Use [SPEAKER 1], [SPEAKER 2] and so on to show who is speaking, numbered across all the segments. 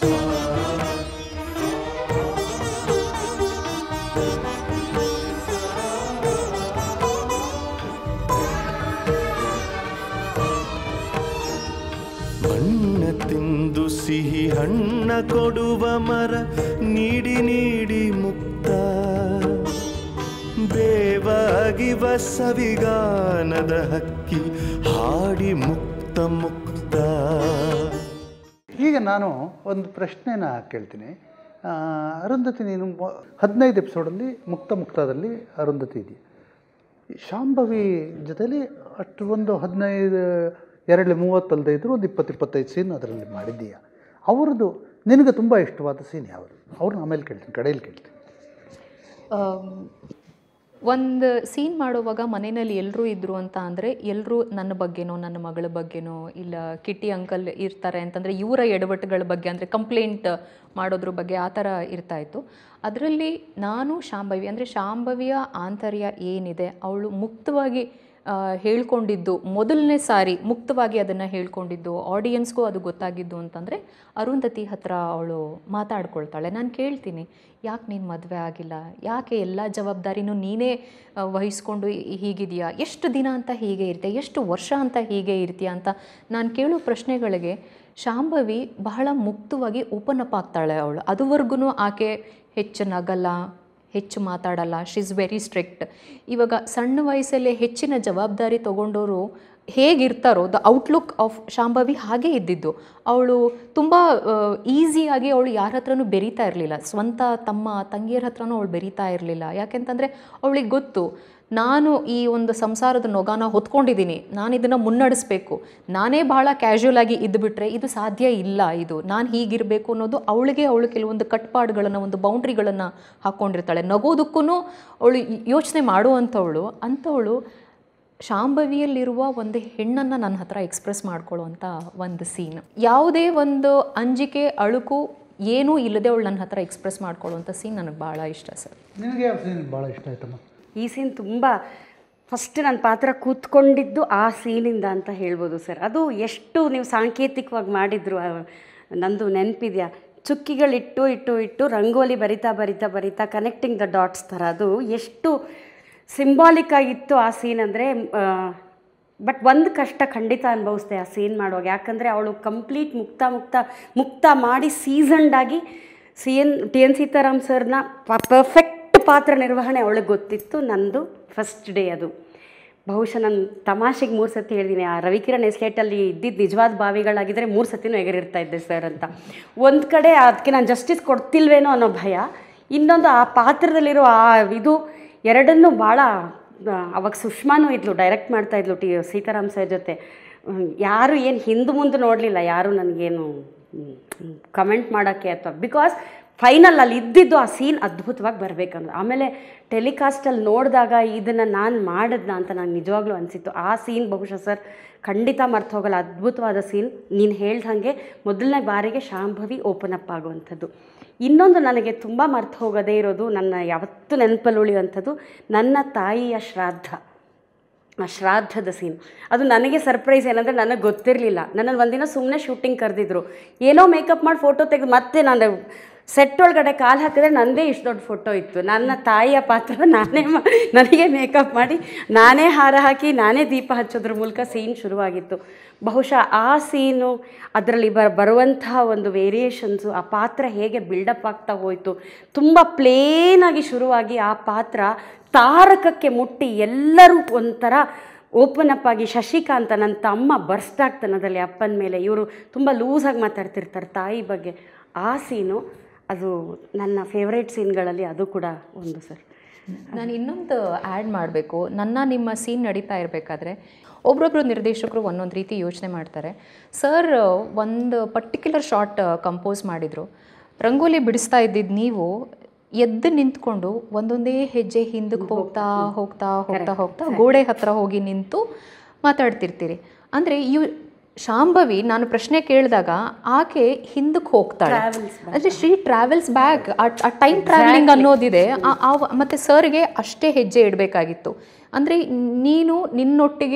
[SPEAKER 1] ಬಣ್ಣ ತಿಂದು ಸಿಹಿ ಹಣ್ಣ ಕೊಡುವ ಮರ ನೀಡಿ ನೀಡಿ ಮುಕ್ತ ಬೇವಾಗಿವ ಸವಿಗಾನದ ಹಕ್ಕಿ ಹಾಡಿ ಮುಕ್ತ ಮುಕ್ತ
[SPEAKER 2] ಈಗ ನಾನು ಒಂದು ಪ್ರಶ್ನೆನ ಕೇಳ್ತೀನಿ ಆ, ಅರುಂಧತಿ ನೀನು ಮೊ- ಹದಿನೈದು ಎಪಿಸೋಡಲ್ಲಿ ಮುಕ್ತ ಮುಕ್ತದಲ್ಲಿ ಅರುಂಧತಿ ಇದೆಯಾ ಶಾಂಭವಿ ಜೊತೆಲಿ ಅಷ್ಟು ಒಂದು ಹದಿನೈದು ಎರಡು ಮೂವತ್ತಲ್ದೇ ಇದ್ದರೂ ಒಂದು ಇಪ್ಪತ್ತು ಇಪ್ಪತ್ತೈದು ಸೀನ್ ಅದರಲ್ಲಿ ಮಾಡಿದ್ದೀಯಾ ಅವ್ರದ್ದು ನಿನಗೆ ತುಂಬ ಇಷ್ಟವಾದ ಸೀನ್ ಯಾವುದು ಅವ್ರನ್ನ ಆಮೇಲೆ ಕೇಳ್ತೀನಿ ಕಡೆಯಲ್ಲಿ ಕೇಳ್ತೀನಿ
[SPEAKER 3] ಒಂದು ಸೀನ್ ಮಾಡುವಾಗ ಮನೆಯಲ್ಲಿ ಎಲ್ಲರೂ ಇದ್ದರು ಅಂತ ಅಂದರೆ ಎಲ್ಲರೂ ನನ್ನ ಬಗ್ಗೆನೋ ನನ್ನ ಮಗಳ ಬಗ್ಗೆನೋ ಇಲ್ಲ ಕಿಟ್ಟಿ ಅಂಕಲ್ ಇರ್ತಾರೆ ಅಂತಂದರೆ ಇವರ ಎಡವಟ್ಟುಗಳ ಬಗ್ಗೆ ಅಂದರೆ ಕಂಪ್ಲೇಂಟ್ ಮಾಡೋದ್ರ ಬಗ್ಗೆ ಆ ಥರ ಇರ್ತಾ ಇತ್ತು ಅದರಲ್ಲಿ ನಾನು ಶಾಂಭವಿ ಅಂದರೆ ಶಾಂಭವಿಯ ಆಂತರ್ಯ ಏನಿದೆ ಅವಳು ಮುಕ್ತವಾಗಿ ಆ, ಹೇಳ್ಕೊಂಡಿದ್ದು ಮೊದಲನೇ ಸಾರಿ ಮುಕ್ತವಾಗಿ ಅದನ್ನು ಹೇಳ್ಕೊಂಡಿದ್ದು ಆಡಿಯನ್ಸ್ಗೂ ಅದು ಗೊತ್ತಾಗಿದ್ದು ಅಂತಂದರೆ ಅರುಂಧತಿ ಹತ್ರ ಅವಳು ಮಾತಾಡ್ಕೊಳ್ತಾಳೆ ನಾನು ಕೇಳ್ತೀನಿ ಯಾಕೆ ನೀನು ಮದುವೆ ಆಗಿಲ್ಲ ಯಾಕೆ ಎಲ್ಲ ಜವಾಬ್ದಾರಿನೂ ನೀನೇ ಆ, ವಹಿಸ್ಕೊಂಡು ಈ- ಹೀಗಿದೆಯಾ ಎಷ್ಟು ದಿನ ಅಂತ ಹೀಗೆ ಇರ್ತೀಯ ಎಷ್ಟು ವರ್ಷ ಅಂತ ಹೀಗೆ ಇರ್ತೀಯ ಅಂತ ನಾನು ಕೇಳೋ ಪ್ರಶ್ನೆಗಳಿಗೆ ಶಾಂಭವಿ ಬಹಳ ಮುಕ್ತವಾಗಿ ಓಪನ್ ಅಪ್ ಆಗ್ತಾಳೆ ಅವಳು ಅದುವರೆಗೂ ಆಕೆ ಹೆಚ್ಚು ನಗಲ್ಲ ಹೆಚ್ಚು ಮಾತಾಡಲ್ಲ ಶಿ ಇಸ್ ವೆರಿ ಸ್ಟ್ರಿಕ್ಟ್ ಇವಾಗ ಸಣ್ಣ ವಯಸ್ಸಲ್ಲೇ ಹೆಚ್ಚಿನ ಜವಾಬ್ದಾರಿ ತಗೊಂಡವರು ಹೇಗಿರ್ತಾರೋ ದ ಔಟ್ಲುಕ್ ಆಫ್ ಶಾಂಭವಿ ಹಾಗೇ ಇದ್ದಿದ್ದು ಅವಳು ತುಂಬ ಈಸಿಯಾಗಿ ಅವಳು ಯಾರ ಹತ್ರನೂ ಬೆರೀತಾ ಇರಲಿಲ್ಲ ಸ್ವಂತ ತಮ್ಮ ತಂಗಿಯರ ಹತ್ರನೂ ಅವಳು ಬೆರೀತಾ ಇರಲಿಲ್ಲ ಯಾಕೆಂತಂದರೆ ಅವಳಿಗೆ ಗೊತ್ತು ನಾನು ಈ ಒಂದು ಸಂಸಾರದ ನೊಗಾನ ಹೊತ್ಕೊಂಡಿದ್ದೀನಿ ನಾನು ಇದನ್ನು ಮುನ್ನಡೆಸಬೇಕು ನಾನೇ ಭಾಳ ಕ್ಯಾಶುಯಲ್ ಆಗಿ ಇದ್ದುಬಿಟ್ರೆ ಇದು ಸಾಧ್ಯ ಇಲ್ಲ ಇದು ನಾನು ಹೀಗಿರಬೇಕು ಅನ್ನೋದು ಅವಳಿಗೆ ಅವಳು ಕೆಲವೊಂದು ಕಟ್ಪಾಡುಗಳನ್ನು ಒಂದು ಬೌಂಡ್ರಿಗಳನ್ನು ಹಾಕ್ಕೊಂಡಿರ್ತಾಳೆ ನಗೋದಕ್ಕೂ ಅವಳು ಯೋಚನೆ ಮಾಡುವಂಥವಳು ಅಂಥವಳು ಶಾಂಭವಿಯಲ್ಲಿರುವ ಒಂದು ಹೆಣ್ಣನ್ನು ನನ್ನ ಹತ್ರ ಎಕ್ಸ್ಪ್ರೆಸ್ ಮಾಡ್ಕೊಳ್ಳುವಂಥ ಒಂದು ಸೀನ್ ಯಾವುದೇ ಒಂದು ಅಂಜಿಕೆ ಅಳುಕು ಏನೂ ಇಲ್ಲದೆ ಅವಳು ನನ್ನ ಹತ್ರ ಎಕ್ಸ್ಪ್ರೆಸ್ ಮಾಡ್ಕೊಳ್ಳುವಂಥ ಸೀನ್ ನನಗೆ ಭಾಳ ಇಷ್ಟ ಸರ್
[SPEAKER 2] ನಿನಗೆ ಯಾವ ಸೀನ್ ಭಾಳ ಇಷ್ಟ ಆಯ್ತಮ್ಮ
[SPEAKER 4] ಈ ಸೀನ್ ತುಂಬ ಫಸ್ಟ್ ನನ್ನ ಪಾತ್ರ ಕೂತ್ಕೊಂಡಿದ್ದು ಆ ಸೀನಿಂದ ಅಂತ ಹೇಳ್ಬೋದು ಸರ್ ಅದು ಎಷ್ಟು ನೀವು ಸಾಂಕೇತಿಕವಾಗಿ ಮಾಡಿದ್ರು ಆ, ನಂದು ನೆನಪಿದೆಯಾ ಚುಕ್ಕಿಗಳಿಟ್ಟು ಇಟ್ಟು ಇಟ್ಟು ರಂಗೋಲಿ ಬರಿತಾ ಬರಿತಾ ಬರಿತಾ ಕನೆಕ್ಟಿಂಗ್ ದ ಡಾಟ್ಸ್ ಥರ ಅದು ಎಷ್ಟು ಸಿಂಬಾಲಿಕ್ ಆಗಿತ್ತು ಆ ಸೀನ್ ಅಂದರೆ ಬಟ್ ಒಂದು ಕಷ್ಟ ಖಂಡಿತ ಅನುಭವಿಸ್ದೆ ಆ ಸೀನ್ ಮಾಡುವಾಗ ಯಾಕಂದರೆ ಅವಳು ಕಂಪ್ಲೀಟ್ ಮುಕ್ತ ಮುಕ್ತ ಮುಕ್ತ ಮಾಡಿ ಸೀಸನ್ಡ್ ಆಗಿ C N T N Sitaram ಸರ್ನ ಪರ್ಫೆಕ್ಟ್ ಪಾತ್ರ ನಿರ್ವಹಣೆ ಅವಳಿಗೆ ಗೊತ್ತಿತ್ತು ನಂದು ಫಸ್ಟ್ ಡೇ ಅದು ಬಹುಶಃ ನಾನು ತಮಾಷೆಗೆ ಮೂರು ಸತಿ ಹೇಳಿದ್ದೀನಿ ಆ ರವಿಕಿರಣ್ ಎಸ್ಟೇಟಲ್ಲಿ ಇದ್ದಿದ್ದು ನಿಜವಾದ ಬಾವಿಗಳಾಗಿದ್ದರೆ ಮೂರು ಸತಿನೂ ಎಗರಿರ್ತಾ ಇದ್ದೆ ಸರ್ ಅಂತ ಒಂದು ಕಡೆ ಅದಕ್ಕೆ ನಾನು ಜಸ್ಟಿಸ್ ಕೊಡ್ತಿಲ್ವೇನೋ ಅನ್ನೋ ಭಯ ಇನ್ನೊಂದು ಆ ಪಾತ್ರದಲ್ಲಿರೋ ಆ ಇದು ಎರಡನ್ನೂ ಭಾಳ ಆ, ಅವಾಗ ಸುಷ್ಮಾನೂ ಇದ್ಲು ಡೈರೆಕ್ಟ್ ಮಾಡ್ತಾ ಇದ್ಲು ಟಿ ಸೀತಾರಾಮ್ ಸರ್ ಜೊತೆ ಹ್ಮ್, ಯಾರು ಏನು ಹಿಂದೆ ಮುಂದೆ ನೋಡಲಿಲ್ಲ ಯಾರು ನನಗೇನು ಕಮೆಂಟ್ ಮಾಡೋಕ್ಕೆ ಅಥವಾ ಬಿಕಾಸ್ ಫೈನಲ್ ಅಲ್ಲಿ ಇದ್ದಿದ್ದು ಆ ಸೀನ್ ಅದ್ಭುತವಾಗಿ ಬರಬೇಕಂದ್ರೆ ಆಮೇಲೆ ಟೆಲಿಕಾಸ್ಟಲ್ಲಿ ನೋಡಿದಾಗ ಇದನ್ನು ನಾನು ಮಾಡಿದ್ನ ಅಂತ ನಂಗೆ ನಿಜವಾಗ್ಲೂ ಅನಿಸಿತ್ತು ಆ ಸೀನ್ ಬಹುಶಃ ಸರ್ ಖಂಡಿತ ಮರ್ತು ಹೋಗಲ್ಲ ಅದ್ಭುತವಾದ ಸೀನ್ ನೀನು ಹೇಳ್ದಂಗೆ ಮೊದಲನೇ ಬಾರಿಗೆ ಶಾಂಭವಿ ಓಪನ್ ಅಪ್ ಆಗುವಂಥದ್ದು ಇನ್ನೊಂದು ನನಗೆ ತುಂಬ ಮರ್ತು ಹೋಗದೇ ಇರೋದು ನನ್ನ ಯಾವತ್ತೂ ನೆನಪಲ್ಲಿ ಉಳಿಯುವಂಥದ್ದು ನನ್ನ ತಾಯಿಯ ಶ್ರಾದ್ದ ಆ ಶ್ರಾದ್ದದ ಸೀನ್ ಅದು ನನಗೆ ಸರ್ಪ್ರೈಸ್ ಏನಂದರೆ ನನಗೆ ಗೊತ್ತಿರಲಿಲ್ಲ ನನ್ನನ್ನು ಒಂದಿನ ಸುಮ್ಮನೆ ಶೂಟಿಂಗ್ ಕರೆದಿದ್ರು ಏನೋ ಮೇಕಪ್ ಮಾಡಿ ಫೋಟೋ ತೆಗೆದು ಮತ್ತೆ ನಾನು ಸೆಟ್ ಒಳಗಡೆ ಕಾಲು ಹಾಕಿದ್ರೆ ನನ್ನದೇ ಇಷ್ಟು ದೊಡ್ಡ ಫೋಟೋ ಇತ್ತು ನನ್ನ ತಾಯಿಯ ಪಾತ್ರ ನಾನೇ ಮಾ ನನಗೆ ಮೇಕಪ್ ಮಾಡಿ ನಾನೇ ಹಾರ ಹಾಕಿ ನಾನೇ ದೀಪ ಹಚ್ಚೋದ್ರ ಮೂಲಕ ಸೀನ್ ಶುರುವಾಗಿತ್ತು ಬಹುಶಃ ಆ ಸೀನು ಅದರಲ್ಲಿ ಬ ಬರುವಂತಹ ಒಂದು ವೇರಿಯೇಷನ್ಸು ಆ ಪಾತ್ರ ಹೇಗೆ ಬಿಲ್ಡಪ್ ಆಗ್ತಾ ಹೋಯಿತು ತುಂಬ ಪ್ಲೇನಾಗಿ ಶುರುವಾಗಿ ಆ ಪಾತ್ರ ತಾರಕಕ್ಕೆ ಮುಟ್ಟಿ ಎಲ್ಲರೂ ಒಂಥರ ಓಪನ್ ಅಪ್ ಆಗಿ ಶಶಿಕಾಂತ ನನ್ನ ತಮ್ಮ ಬರ್ಸ್ಟ್ ಆಗ್ತಾನೆ ಅದರಲ್ಲಿ ಅಪ್ಪನ ಮೇಲೆ ಇವರು ತುಂಬ ಲೂಸಾಗಿ ಮಾತಾಡ್ತಿರ್ತಾರೆ ತಾಯಿ ಬಗ್ಗೆ ಆ ಸೀನು ಅದು ನನ್ನ ಫೇವ್ರೇಟ್ ಸೀನ್ಗಳಲ್ಲಿ ಅದು ಕೂಡ ಒಂದು ಸರ್
[SPEAKER 3] ನಾನು ಇನ್ನೊಂದು ಆ್ಯಡ್ ಮಾಡಬೇಕು ನನ್ನ ನಿಮ್ಮ ಸೀನ್ ನಡೀತಾ ಇರಬೇಕಾದ್ರೆ ಒಬ್ರೊಬ್ರು ನಿರ್ದೇಶಕರು ಒಂದೊಂದು ರೀತಿ ಯೋಚನೆ ಮಾಡ್ತಾರೆ ಸರ್ ಒಂದು ಪರ್ಟಿಕ್ಯುಲರ್ ಶಾರ್ಟ್ ಕಂಪೋಸ್ ಮಾಡಿದರು ರಂಗೋಲಿ ಬಿಡಿಸ್ತಾ ಇದ್ದಿದ್ದು ನೀವು ಎದ್ದು ನಿಂತ್ಕೊಂಡು ಒಂದೊಂದೇ ಹೆಜ್ಜೆ ಹಿಂದಕ್ಕೆ ಹೋಗ್ತಾ ಹೋಗ್ತಾ ಹೋಗ್ತಾ ಹೋಗ್ತಾ ಗೋಡೆ ಹತ್ರ ಹೋಗಿ ನಿಂತು ಮಾತಾಡ್ತಿರ್ತೀರಿ ಅಂದರೆ ಇವ್ ಶಾಂಭವಿ ನಾನು ಪ್ರಶ್ನೆ ಕೇಳಿದಾಗ ಆಕೆ ಹಿಂದಕ್ಕೆ ಹೋಗ್ತಾಳೆ ಅಂದರೆ ಶ್ರೀ ಟ್ರಾವೆಲ್ಸ್ ಬ್ಯಾಕ್ ಆ ಟೈಮ್ ಟ್ರಾವೆಲಿಂಗ್ ಅನ್ನೋದಿದೆ ಆ- ಆ- ಮತ್ತೆ ಸರ್ಗೆ ಅಷ್ಟೇ ಹೆಜ್ಜೆ ಇಡಬೇಕಾಗಿತ್ತು ಅಂದರೆ ನೀನು ನಿನ್ನೊಟ್ಟಿಗೆ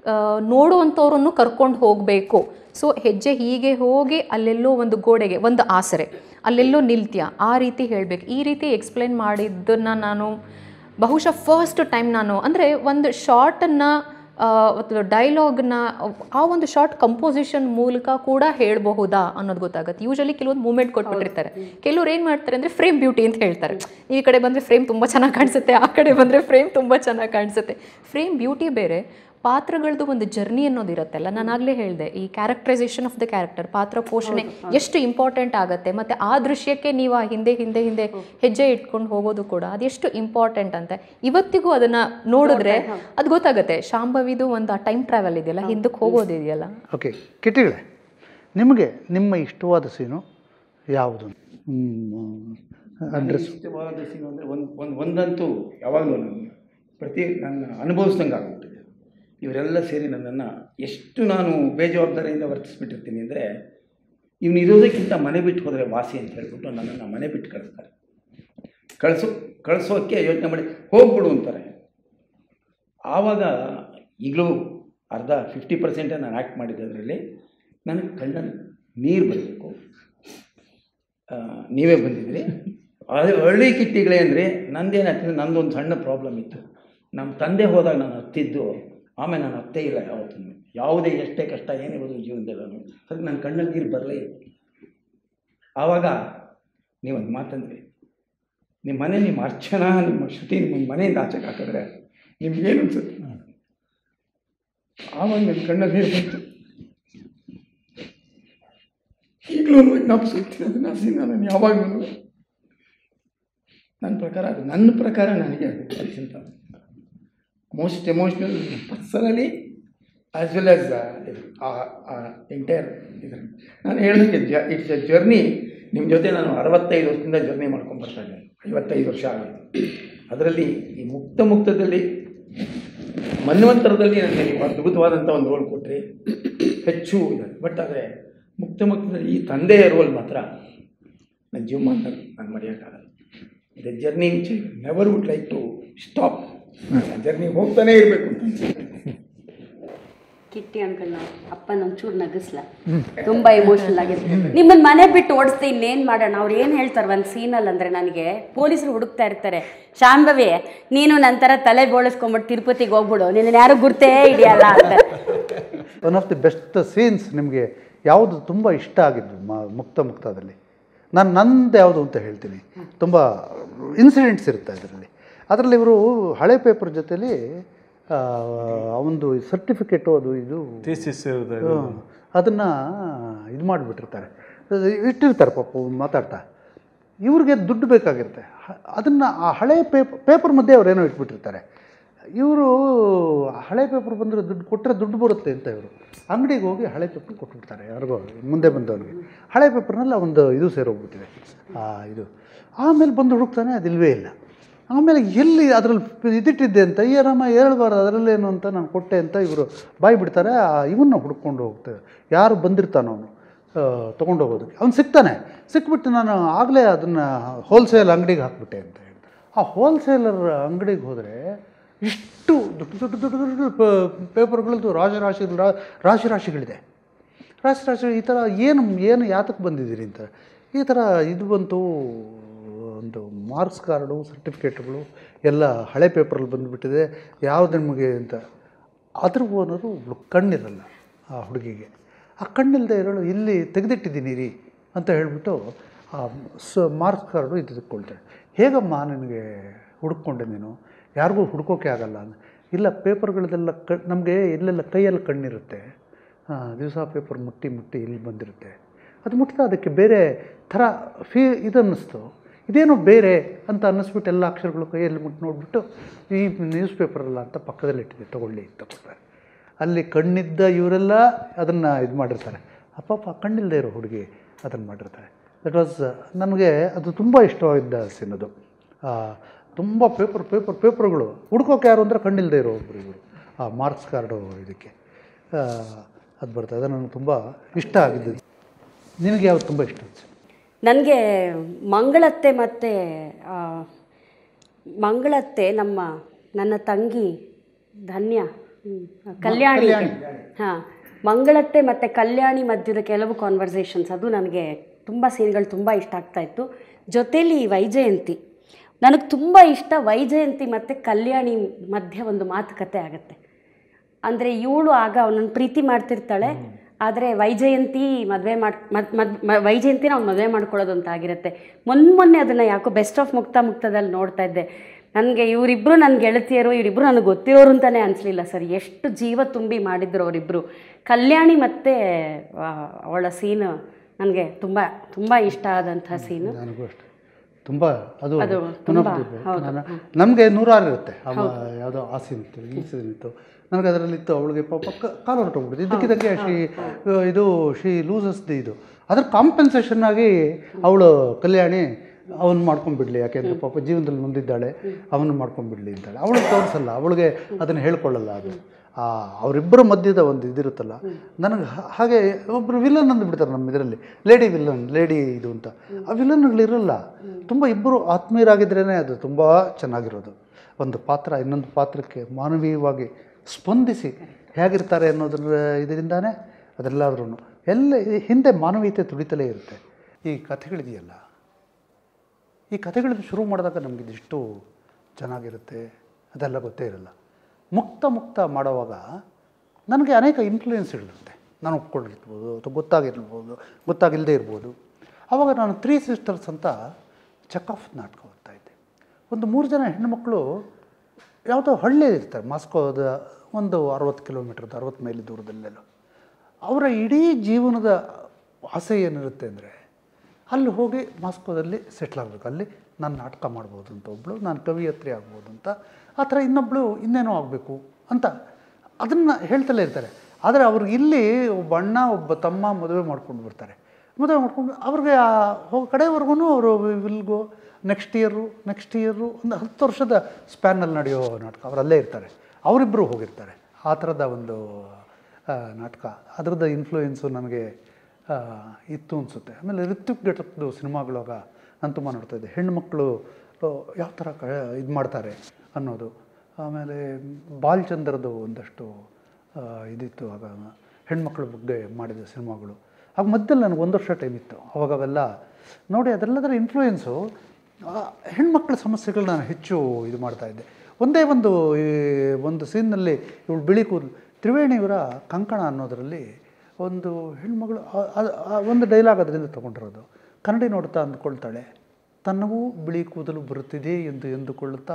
[SPEAKER 3] ನೋಡುವಂಥವ್ರನ್ನು ಕರ್ಕೊಂಡು ಹೋಗಬೇಕು ಸೊ ಹೆಜ್ಜೆ ಹೀಗೆ ಹೋಗಿ ಅಲ್ಲೆಲ್ಲೋ ಒಂದು ಗೋಡೆಗೆ ಒಂದು ಆಸರೆ ಅಲ್ಲೆಲ್ಲೋ ನಿಲ್ತ್ಯ ಆ ರೀತಿ ಹೇಳಬೇಕು ಈ ರೀತಿ ಎಕ್ಸ್ಪ್ಲೇನ್ ಮಾಡಿದ್ದನ್ನು ನಾನು ಬಹುಶಃ ಫಸ್ಟ್ ಟೈಮ್ ನಾನು ಅಂದರೆ ಒಂದು ಶಾರ್ಟನ್ನು ಡೈಲಾಗ್ನ ಆ ಒಂದು ಶಾರ್ಟ್ ಕಂಪೋಸಿಷನ್ ಮೂಲಕ ಕೂಡ ಹೇಳಬಹುದಾ ಅನ್ನೋದು ಗೊತ್ತಾಗುತ್ತೆ ಯೂಶಲಿ ಕೆಲವೊಂದು ಮೂಮೆಂಟ್ ಕೊಟ್ಬಿಟ್ಟಿರ್ತಾರೆ ಕೆಲವ್ರು ಏನು ಮಾಡ್ತಾರೆ ಅಂದರೆ ಫ್ರೇಮ್ ಬ್ಯೂಟಿ ಅಂತ ಹೇಳ್ತಾರೆ ಈ ಕಡೆ ಬಂದರೆ ಫ್ರೇಮ್ ತುಂಬ ಚೆನ್ನಾಗಿ ಕಾಣಿಸುತ್ತೆ ಆ ಕಡೆ ಬಂದರೆ ಫ್ರೇಮ್ ತುಂಬ ಚೆನ್ನಾಗಿ ಕಾಣಿಸುತ್ತೆ ಫ್ರೇಮ್ ಬ್ಯೂಟಿ ಬೇರೆ ಪಾತ್ರಗಳದ್ದು ಒಂದು ಜರ್ನಿ ಅನ್ನೋದಿರುತ್ತಲ್ಲ ನಾನು ಆಗಲೇ ಹೇಳಿದೆ ಈ ಕ್ಯಾರೆಕ್ಟರೈಸೇಷನ್ ಆಫ್ ದ ಕ್ಯಾರೆಕ್ಟರ್ ಪಾತ್ರ ಪೋಷಣೆ ಎಷ್ಟು ಇಂಪಾರ್ಟೆಂಟ್ ಆಗುತ್ತೆ ಮತ್ತು ಆ ದೃಶ್ಯಕ್ಕೆ ನೀವು ಆ ಹಿಂದೆ ಹಿಂದೆ ಹಿಂದೆ ಹೆಜ್ಜೆ ಇಟ್ಕೊಂಡು ಹೋಗೋದು ಕೂಡ ಅದೆಷ್ಟು ಇಂಪಾರ್ಟೆಂಟ್ ಅಂತ ಇವತ್ತಿಗೂ ಅದನ್ನು ನೋಡಿದ್ರೆ ಅದು ಗೊತ್ತಾಗುತ್ತೆ ಶಾಂಭವಿದು ಒಂದು ಆ ಟೈಮ್ ಟ್ರಾವೆಲ್ ಇದೆಯಲ್ಲ ಹಿಂದಕ್ಕೆ ಹೋಗೋದಿದೆಯಲ್ಲ
[SPEAKER 2] ಓಕೆ ಕಿಟಿಗಳೇ ನಿಮಗೆ ನಿಮ್ಮ ಇಷ್ಟವಾದ ಸೀನು ಯಾವುದು ಅಡ್ರೆಸ್
[SPEAKER 5] ಇಷ್ಟವಾದ ಸೀನ್ ಅಂದರೆ ಒಂದು ಒಂದು ಒಂದಂತೂ ಯಾವಾಗಲೂ ನನ್ನ ಪ್ರತಿ ನನ್ನ ಅನುಭವಿಸ್ದಂಗೆ ಆಗ್ಬಿಟ್ಟಿದೆ ಇವರೆಲ್ಲ ಸೇರಿ ನನ್ನನ್ನು ಎಷ್ಟು ನಾನು ಬೇಜವಾಬ್ದಾರಿಯಿಂದ ವರ್ತಿಸ್ಬಿಟ್ಟಿರ್ತೀನಿ ಅಂದರೆ ಇವನು ಇರೋದಕ್ಕಿಂತ ಮನೆ ಬಿಟ್ಟು ಹೋದರೆ ವಾಸಿ ಅಂತ ಹೇಳ್ಬಿಟ್ಟು ನನ್ನನ್ನು ಮನೆ ಬಿಟ್ಟು ಕಳಿಸ್ತಾರೆ ಕಳಿಸೋ ಕಳಿಸೋಕ್ಕೆ ಯೋಚನೆ ಮಾಡಿ ಹೋಗ್ಬಿಡು ಅಂತಾರೆ ಆವಾಗ ಈಗಲೂ ಅರ್ಧ ಫಿಫ್ಟಿ ಪರ್ಸೆಂಟೇ ನಾನು ಆ್ಯಕ್ಟ್ ಮಾಡಿದ್ದೆ ಅದರಲ್ಲಿ ನನಗೆ ಕಣ್ಣಲ್ಲಿ ನೀರು ಬರಬೇಕು ಆ, ನೀವೇ ಬಂದಿದ್ರಿ ಅದು ಹಳ್ಳಿ ಕಿಟ್ಟಿಗಳೇ ಅಂದರೆ ನಂದೇನಾಗ್ತದೆ ನಂದೊಂದು ಸಣ್ಣ ಪ್ರಾಬ್ಲಮ್ ಇತ್ತು ನಮ್ಮ ತಂದೆ ಹೋದಾಗ ನಾನು ಹತ್ತಿದ್ದು ಆಮೇಲೆ ನಾನು ಹತ್ತೇ ಇಲ್ಲ ಯಾವತ್ತೂ ಯಾವುದೇ ಎಷ್ಟೇ ಕಷ್ಟ ಏನೇ ಹೋದ್ರು ಜೀವನದಲ್ಲಿ ನಾನು ಅದಕ್ಕೆ ನನ್ನ ಕಣ್ಣಲ್ಲಿ ನೀರು ಬರಲೇ ಇಲ್ಲ ಆವಾಗ ನೀವೊಂದು ಮಾತಂದ್ರಿ ನಿಮ್ಮ ಮನೆ ನಿಮ್ಮ ಅರ್ಚನಾ ನಿಮ್ಮ ಶ್ರುತಿ ನಿಮ್ಮ ಮನೆಯಿಂದ ಆಚೆಗೆ ಹಾಕಿದ್ರೆ ನಿಮ್ಗೇನು ಅನ್ಸುತ್ತೆ ಆವಾಗ ನನ್ನ ಕಣ್ಣಲ್ಲಿ ನೀರು ಬಂತು ಈಗಲೂ ಜ್ಞಾಪಿಸುತ್ತೀನಿ ಅದನ್ನ ಸೀನ್ ನಾನು ಯಾವಾಗಲೂ ನನ್ನ ಪ್ರಕಾರ ಅದು ನನ್ನ ಪ್ರಕಾರ ನನಗೆ ಅದು ಅತ್ಯಂತ most emotional personally as well as entire ಇದ್ರ ನಾನು ಹೇಳಿದಂಗೆ ಜ ಇಟ್ಸ್ ಎ ಜರ್ನಿ ನಿಮ್ಮ ಜೊತೆ ನಾನು ಅರವತ್ತೈದು ವರ್ಷದಿಂದ ಜರ್ನಿ ಮಾಡ್ಕೊಂಡು ಬರ್ತಾ ಇದ್ದೇನೆ ಐವತ್ತೈದು ವರ್ಷ ಆಗಿದೆ ಅದರಲ್ಲಿ ಈ ಮುಕ್ತ ಮುಕ್ತದಲ್ಲಿ ಮನ್ವಂತರದಲ್ಲಿ ನನಗೆ ನೀವು ಅದ್ಭುತವಾದಂಥ ಒಂದು ರೋಲ್ ಕೊಟ್ಟರೆ ಹೆಚ್ಚು ಇದೆ ಬಟ್ ಆದರೆ ಮುಕ್ತ ಮುಕ್ತದಲ್ಲಿ ಈ ತಂದೆಯ ರೋಲ್ ಮಾತ್ರ ನನ್ನ ಜೀವಮಾನ ನಾನು ಮರೆಯೋಕ್ಕಾಗಲ್ಲ the journey which never would like to stop journey ಹೋಗ್ತಾನೇ ಇರಬೇಕು ಅಂತ ಅನ್ಸುತ್ತೆ.
[SPEAKER 4] ಕಿಟ್ಟಿ ಅನ್ಕಲ್ ಅಪ್ಪ ಒಂಚೂರು ನಗಿಸ್ಲ ತುಂಬಾ ಎಮೋಷನಲ್ ಆಗಿದೆ ನಿಮ್ಮನ್ನ ಮನೆ ಬಿಟ್ಟು ಓಡಿಸ್ದೆ ಇನ್ನೇನ್ ಮಾಡೋಣ ಅವ್ರು ಏನ್ ಹೇಳ್ತಾರೆ ಒಂದು ಸೀನಲ್ಲಿ ಅಂದ್ರೆ ನನಗೆ ಪೊಲೀಸರು ಹುಡುಕ್ತಾ ಇರ್ತಾರೆ ಶಾಂಭವಿ ನೀನು ನಂತರ ತಲೆ ಬೋಳಿಸ್ಕೊಂಬಿಟ್ಟು ತಿರುಪತಿಗೆ ಹೋಗ್ಬಿಡು ನಿನ್ನ ಯಾರು ಗುರ್ತೇ ಹಿಡಿಯಲ್ಲ ಅಂತ
[SPEAKER 2] one of the best scenes ನಿಮಗೆ ಯಾವುದು ತುಂಬ ಇಷ್ಟ ಆಗಿದ್ದು ಮ ಮುಕ್ತ ಮುಕ್ತದಲ್ಲಿ ನಾನು ನಂದು ಯಾವುದು ಅಂತ ಹೇಳ್ತೀನಿ ತುಂಬ ಇನ್ಸಿಡೆಂಟ್ಸ್ ಇರುತ್ತೆ ಅದರಲ್ಲಿ ಅದರಲ್ಲಿ ಇವರು ಹಳೆ ಪೇಪರ್ ಜೊತೆಲಿ ಆ, ಒಂದು ಸರ್ಟಿಫಿಕೇಟು ಅದು ಇದು ಅದನ್ನು ಇದು ಮಾಡಿಬಿಟ್ಟಿರ್ತಾರೆ ಇಟ್ಟಿರ್ತಾರೆ ಪಾಪ ಅವ್ರು ಮಾತಾಡ್ತಾ ಇವ್ರಿಗೆ ದುಡ್ಡು ಬೇಕಾಗಿರುತ್ತೆ ಅದನ್ನು ಆ ಹಳೆ ಪೇಪರ್ ಪೇಪರ್ ಮಧ್ಯೆ ಅವ್ರೇನೋ ಇಟ್ಬಿಟ್ಟಿರ್ತಾರೆ ಇವರು ಹಳೆ ಪೇಪರ್ ಬಂದರೆ ದುಡ್ಡು ಕೊಟ್ಟರೆ ದುಡ್ಡು ಬರುತ್ತೆ ಅಂತ ಇವರು ಅಂಗಡಿಗೆ ಹೋಗಿ ಹಳೆ ಪೇಪರ್ ಕೊಟ್ಬಿಡ್ತಾರೆ ಯಾರಿಗೋ ಮುಂದೆ ಬಂದವನಿಗೆ ಹಳೆ ಪೇಪರ್ನೆಲ್ಲ ಒಂದು ಇದು ಸೇರೋಗ್ಬಿಟ್ಟಿದೆ ಆ ಇದು ಆಮೇಲೆ ಬಂದು ಹುಡುಕ್ತಾನೆ ಅದಿಲ್ವೇ ಇಲ್ಲ ಆಮೇಲೆ ಎಲ್ಲಿ ಅದರಲ್ಲಿ ಇದಿಟ್ಟಿದ್ದೆ ಅಂತ ಏನಮ್ಮ ಹೇಳ್ಬಾರ್ದು ಅದರಲ್ಲೇನು ಅಂತ ನಾನು ಕೊಟ್ಟೆ ಅಂತ ಇವರು ಬಾಯಿ ಬಿಡ್ತಾರೆ ಆ ಇವನ್ನ ಹುಡ್ಕೊಂಡು ಹೋಗ್ತಾರೆ ಯಾರು ಬಂದಿರ್ತಾನೋ ಅವನು ತೊಗೊಂಡು ಹೋಗೋದಕ್ಕೆ ಅವ್ನು ಸಿಗ್ತಾನೆ ಸಿಕ್ಬಿಟ್ಟು ನಾನು ಆಗಲೇ ಅದನ್ನು ಹೋಲ್ಸೇಲ್ ಅಂಗಡಿಗೆ ಹಾಕ್ಬಿಟ್ಟೆ ಅಂತ ಹೇಳ್ತಾರೆ ಆ ಹೋಲ್ಸೇಲರ್ ಅಂಗಡಿಗೆ ಹೋದರೆ ಇಷ್ಟು ದೊಡ್ಡ ದೊಡ್ಡ ದೊಡ್ಡ ದೊಡ್ಡ ಪೇಪರ್ಗಳದ್ದು ರಾಶಿ ರಾ- ರಾಶಿ ರಾಶಿಗಳಿದೆ ರಾಶಿ ರಾಶಿ ಈ ಥರ ಏನು ಏನು ಯಾತಕ್ಕೆ ಬಂದಿದ್ದೀರಿ ಅಂತ ಈ ಥರ ಇದು ಬಂತು ಒಂದು ಮಾರ್ಕ್ಸ್ ಕಾರ್ಡು ಸರ್ಟಿಫಿಕೇಟ್ಗಳು ಎಲ್ಲ ಹಳೆ ಪೇಪರಲ್ಲಿ ಬಂದುಬಿಟ್ಟಿದೆ ಯಾವ್ದು ನಿಮಗೆ ಅಂತ ಅದ್ರ ಓನರು ಒಬ್ಳು ಕಣ್ಣಿರಲ್ಲ ಆ ಹುಡುಗಿಗೆ ಆ ಕಣ್ಣಿಲ್ಲದೆ ಇರೋಳು ಇಲ್ಲಿ ತೆಗೆದಿಟ್ಟಿದ್ದೀನಿ ರೀ ಅಂತ ಹೇಳಿಬಿಟ್ಟು ಆ ಸ ಮಾರ್ಕ್ಸ್ ಕಾರ್ಡು ಇದು ತೆಕ್ಕೊಳ್ತಾಳೆ ಹೇಗಮ್ಮ ನನಗೆ ಹುಡುಕೊಂಡೆ ನೀನು ಯಾರಿಗೂ ಹುಡ್ಕೋಕೆ ಆಗಲ್ಲ ಅಂದ. ಇಲ್ಲ ಪೇಪರ್ಗಳದೆಲ್ಲ ಕ ನಮಗೆ ಎಲ್ಲೆಲ್ಲ ಕೈಯಲ್ಲಿ ಕಣ್ಣಿರುತ್ತೆ ದಿವಸ ಪೇಪರ್ ಮುಟ್ಟಿ ಮುಟ್ಟಿ ಇಲ್ಲಿ ಬಂದಿರುತ್ತೆ ಅದು ಮುಟ್ತಾ ಅದಕ್ಕೆ ಬೇರೆ ಥರ ಫೀ ಇದು ಅನ್ನಿಸ್ತು ಇದೇನೋ ಬೇರೆ ಅಂತ ಅನ್ನಿಸ್ಬಿಟ್ಟು ಎಲ್ಲ ಅಕ್ಷರಗಳು ಕೈಯಲ್ಲಿ ಮುಟ್ಟು ನೋಡಿಬಿಟ್ಟು ಈ ನ್ಯೂಸ್ ಪೇಪರಲ್ಲ ಅಂತ ಪಕ್ಕದಲ್ಲಿ ಇಟ್ಟಿದೆ ತೊಗೊಳ್ಳಿ ಅಂತ ಕೊಡ್ತಾರೆ ಅಲ್ಲಿ ಕಣ್ಣಿದ್ದ ಇವರೆಲ್ಲ ಅದನ್ನು ಇದು ಮಾಡಿರ್ತಾರೆ ಅಪ್ಪಪ್ಪ ಕಣ್ಣಿಲ್ಲದೆ ಇರೋ ಹುಡುಗಿ ಅದನ್ನು ಮಾಡಿರ್ತಾರೆ ದಟ್ ವಾಸ್ ನನಗೆ ಅದು ತುಂಬ ಇಷ್ಟವಾಗಿದ್ದ ಸೀನ್ ಅದು ತುಂಬ ಪೇಪರ್ ಪೇಪರ್ ಪೇಪರ್ಗಳು ಹುಡ್ಕೋಕೆ ಯಾರು ಅಂದರೆ ಕಣ್ಣಿಲ್ಲದೆ ಇರೋ ಒಬ್ಬರು ಇವರು ಆ ಮಾರ್ಕ್ಸ್ ಕಾರ್ಡು ಇದಕ್ಕೆ ಅದು ಬರ್ತದೆ ಅದು ನನಗೆ ತುಂಬ ಇಷ್ಟ ಆಗಿದ್ದು ನಿನಗೆ ಯಾವ್ದು ತುಂಬ ಇಷ್ಟ ಆಯ್ತು
[SPEAKER 4] ನನಗೆ ಮಂಗಳತ್ತೆ ಮತ್ತು ಮಂಗಳತ್ತೆ ನಮ್ಮ ನನ್ನ ತಂಗಿ ಧನ್ಯ ಕಲ್ಯಾಣಿ ಹಾಂ ಮಂಗಳತ್ತೆ ಮತ್ತು ಕಲ್ಯಾಣಿ ಮಧ್ಯದ ಕೆಲವು ಕಾನ್ವರ್ಸೇಷನ್ಸ್ ಅದು ನನಗೆ ತುಂಬ ಸೀನ್ಗಳು ತುಂಬ ಇಷ್ಟ ಆಗ್ತಾ ಇತ್ತು ಜೊತೇಲಿ ವೈಜಯಂತಿ ನನಗೆ ತುಂಬ ಇಷ್ಟ ವೈಜಯಂತಿ ಮತ್ತು ಕಲ್ಯಾಣಿ ಮಧ್ಯೆ ಒಂದು ಮಾತುಕತೆ ಆಗುತ್ತೆ ಅಂದರೆ ಇವಳು ಆಗ ಅವನನ್ನು ಪ್ರೀತಿ ಮಾಡ್ತಿರ್ತಾಳೆ ಆದರೆ ವೈಜಯಂತಿ ಮದುವೆ ಮಾಡಿ ಮದ್ ಮದ್ ಮ- ವೈಜಯಂತಿನ ಅವ್ನು ಮದುವೆ ಮಾಡ್ಕೊಳ್ಳೋದು ಅಂತ ಆಗಿರುತ್ತೆ ಮೊನ್ನೆ ಮೊನ್ನೆ ಅದನ್ನು ಯಾಕೋ ಬೆಸ್ಟ್ ಆಫ್ ಮುಕ್ತ ಮುಕ್ತದಲ್ಲಿ ನೋಡ್ತಾ ಇದ್ದೆ ನನಗೆ ಇವರಿಬ್ಬರು ನನ್ನ ಗೆಳತಿಯರು ಇವರಿಬ್ಬರು ನನಗೆ ಗೊತ್ತಿರೋರು ಅಂತಲೇ ಅನಿಸ್ಲಿಲ್ಲ ಸರ್ ಎಷ್ಟು ಜೀವ ತುಂಬಿ ಮಾಡಿದ್ರು ಅವರಿಬ್ಬರು ಕಲ್ಯಾಣಿ ಮತ್ತು ಆ, ಅವಳ ಸೀನು ನನಗೆ ತುಂಬ ತುಂಬ ಇಷ್ಟ ಆದಂಥ ಸೀನು
[SPEAKER 2] ನನಗೂ ಅಷ್ಟೆ ತುಂಬ ಅದು
[SPEAKER 4] ಅದು
[SPEAKER 2] one of
[SPEAKER 4] ತುಂಬ,
[SPEAKER 2] the-
[SPEAKER 4] ಹೌದು.
[SPEAKER 2] ನಾನು- ನಮಗೆ ನೂರಾರು ಇರುತ್ತೆ ಅವ ಯಾವುದೋ ಆ ಸೀನ್ ಇತ್ತು ಈ ಸೀನ್ ಇತ್ತು ನನಗೆ ಅದರಲ್ಲಿತ್ತು ಅವಳಿಗೆ ಪಾಪ ಕ- ಕಾಲು ಹೊರಟೋಗ್ಬಿಡುತ್ತೆ ಇದಕ್ಕಿದ್ದಂಗೆ ಶಿ ಇದು ಶಿ ಲೂಸಸ್ ದಿ ಇದು ಅದ್ರ ಕಾಂಪೆನ್ಸೇಷನ್ ಆಗಿ ಅವಳು ಕಲ್ಯಾಣಿ ಅವನು ಮಾಡ್ಕೊಂಡ್ಬಿಡ್ಲಿ ಯಾಕೆಂದ್ರೆ ಪಾಪ ಜೀವನದಲ್ಲಿ ಮುಂದಿದ್ದಾಳೆ ಅವನು ಮಾಡ್ಕೊಂಡ್ಬಿಡ್ಲಿ ಅಂತಾಳೆ ಅವಳಿಗೆ ತೋರಿಸಲ್ಲ ಅವಳಿಗೆ ಅದನ್ನು ಹೇಳ್ಕೊಳ್ಳಲ್ಲ ಅದು ಆ ಅವರಿಬ್ಬರ ಮಧ್ಯದ ಒಂದು ಇದಿರುತ್ತಲ್ಲ ನನಗೆ ಹ- ಹಾಗೆ ಒಬ್ಬರು ವಿಲನ್ ಅಂದು ಬಿಡ್ತಾರೆ ನಮ್ಮ ಇದರಲ್ಲಿ ಲೇಡಿ ವಿಲನ್ ಲೇಡಿ ಇದು ಅಂತ ಆ ವಿಲನ್ಗಳಿರಲ್ಲ ತುಂಬ ಇಬ್ಬರು ಆತ್ಮೀಯರಾಗಿದ್ರೇ ಅದು ತುಂಬ ಚೆನ್ನಾಗಿರೋದು ಒಂದು ಪಾತ್ರ ಇನ್ನೊಂದು ಪಾತ್ರಕ್ಕೆ ಮಾನವೀಯವಾಗಿ ಸ್ಪಂದಿಸಿ ಹೇಗಿರ್ತಾರೆ ಅನ್ನೋದ್ರ ಇದರಿಂದಾನೇ ಅದೆಲ್ಲದ್ರೂ ಎಲ್ಲ ಈ ಹಿಂದೆ ಮಾನವೀಯತೆ ತುಡಿತಲೇ ಇರುತ್ತೆ ಈ ಕಥೆಗಳಿದೆಯಲ್ಲ ಈ ಕಥೆಗಳನ್ನು ಶುರು ಮಾಡಿದಾಗ ನಮಗೆ ಇದಿಷ್ಟು ಚೆನ್ನಾಗಿರುತ್ತೆ ಅದೆಲ್ಲ ಗೊತ್ತೇ ಇರಲ್ಲ ಮುಕ್ತ ಮುಕ್ತ ಮಾಡುವಾಗ ನನಗೆ ಅನೇಕ ಇನ್ಫ್ಲೂಯೆನ್ಸ್ಗಳಿರುತ್ತೆ ನಾನು ಒಪ್ಕೊಂಡಿರ್ಬೋದು ಅಥವಾ ಗೊತ್ತಾಗಿರ್ಬೋದು ಗೊತ್ತಾಗಿಲ್ಲದೆ ಇರ್ಬೋದು ಆವಾಗ ನಾನು ತ್ರೀ ಸಿಸ್ಟರ್ಸ್ ಅಂತ ಚೆಕ್ಆಫ್ ನಾಟಕ ಓದ್ತಾ ಇದ್ದೆ ಒಂದು ಮೂರು ಜನ ಹೆಣ್ಣುಮಕ್ಕಳು ಯಾವುದೋ ಹಳ್ಳಿಯಲ್ಲಿ ಇರ್ತಾರೆ ಮಾಸ್ಕೋದ ಒಂದು ಅರವತ್ತು ಕಿಲೋಮೀಟ್ರದ್ದು ಅರವತ್ತು ಮೈಲಿ ದೂರದಲ್ಲೆಲ್ಲ ಅವರ ಇಡೀ ಜೀವನದ ಆಸೆ ಏನಿರುತ್ತೆ ಅಂದರೆ ಅಲ್ಲಿ ಹೋಗಿ ಮಾಸ್ಕೋದಲ್ಲಿ ಸೆಟ್ಲ್ ಆಗಬೇಕು ಅಲ್ಲಿ ನಾನು ನಾಟಕ ಮಾಡ್ಬೋದು ಅಂತ ಒಬ್ಬಳು ನಾನು ಕವಿಯತ್ರಿ ಆಗ್ಬೋದು ಅಂತ ಆ ಥರ ಇನ್ನೊಬ್ಬಳು ಇನ್ನೇನೋ ಆಗಬೇಕು ಅಂತ ಅದನ್ನು ಹೇಳ್ತಲೇ ಇರ್ತಾರೆ ಆದರೆ ಅವ್ರಿಗೆ ಇಲ್ಲಿ ಒಬ್ಬ ಅಣ್ಣ ಒಬ್ಬ ತಮ್ಮ ಮದುವೆ ಮಾಡ್ಕೊಂಡು ಬರ್ತಾರೆ ಮದುವೆ ಮಾಡ್ಕೊಂಡು ಅವ್ರಿಗೆ ಆ ಹೋಗೋ ಕಡೆವರೆಗೂ ಅವರು will go next year next year ಒಂದು ಹತ್ತು ವರ್ಷದ ಸ್ಪ್ಯಾನಲ್ಲಿ ನಡೆಯೋ ನಾಟಕ ಅವರಲ್ಲೇ ಇರ್ತಾರೆ ಅವರಿಬ್ಬರು ಹೋಗಿರ್ತಾರೆ ಆ ಥರದ ಒಂದು ಆ, ನಾಟಕ ಅದರದ್ದು ಇನ್ಫ್ಲೂಯೆನ್ಸು ನನಗೆ ಆ, ಇತ್ತು ಅನಿಸುತ್ತೆ ಆಮೇಲೆ ಋತ್ವಿಕ್ ಘಟಕದ್ದು ಸಿನಿಮಾಗಳಾಗ ನಾನು ತುಂಬ ನೋಡ್ತಾ ಇದ್ದೆ ಹೆಣ್ಣುಮಕ್ಕಳು ಯಾವ ಥರ ಕ ಇದು ಮಾಡ್ತಾರೆ ಅನ್ನೋದು ಆಮೇಲೆ ಬಾಲ್ಚಂದ್ರದ್ದು ಒಂದಷ್ಟು ಆ, ಇದಿತ್ತು ಆಗ ಹೆಣ್ಮಕ್ಳ ಬಗ್ಗೆ ಮಾಡಿದ ಸಿನಿಮಾಗಳು ಆಗ ಮಧ್ಯದಲ್ಲಿ ನನಗೆ ಒಂದು ವರ್ಷ ಟೈಮ್ ಇತ್ತು ಅವಾಗ ಅವೆಲ್ಲ ನೋಡಿ ಅದೆಲ್ಲದರ ಇನ್ಫ್ಲೂಯೆನ್ಸು ಹೆಣ್ಮಕ್ಳ ಸಮಸ್ಯೆಗಳು ನಾನು ಹೆಚ್ಚು ಇದು ಮಾಡ್ತಾ ಇದ್ದೆ ಒಂದೇ ಒಂದು ಈ ಒಂದು ಸೀನ್ನಲ್ಲಿ ಇವಳು ಬಿಳಿ ಕೂದಲು ತ್ರಿವೇಣಿಯವರ ಕಂಕಣ ಅನ್ನೋದರಲ್ಲಿ ಒಂದು ಹೆಣ್ಮಗಳು ಆ- ಆ- ಆ ಒಂದು ಡೈಲಾಗ್ ಅದರಿಂದ ತೊಗೊಂಡಿರೋದು ಕನ್ನಡಿ ನೋಡ್ತಾ ಅಂದ್ಕೊಳ್ತಾಳೆ ತನ್ನವೂ ಬಿಳಿ ಕೂದಲು ಬರುತ್ತಿದೆ ಎಂದು ಎಂದುಕೊಳ್ಳುತ್ತಾ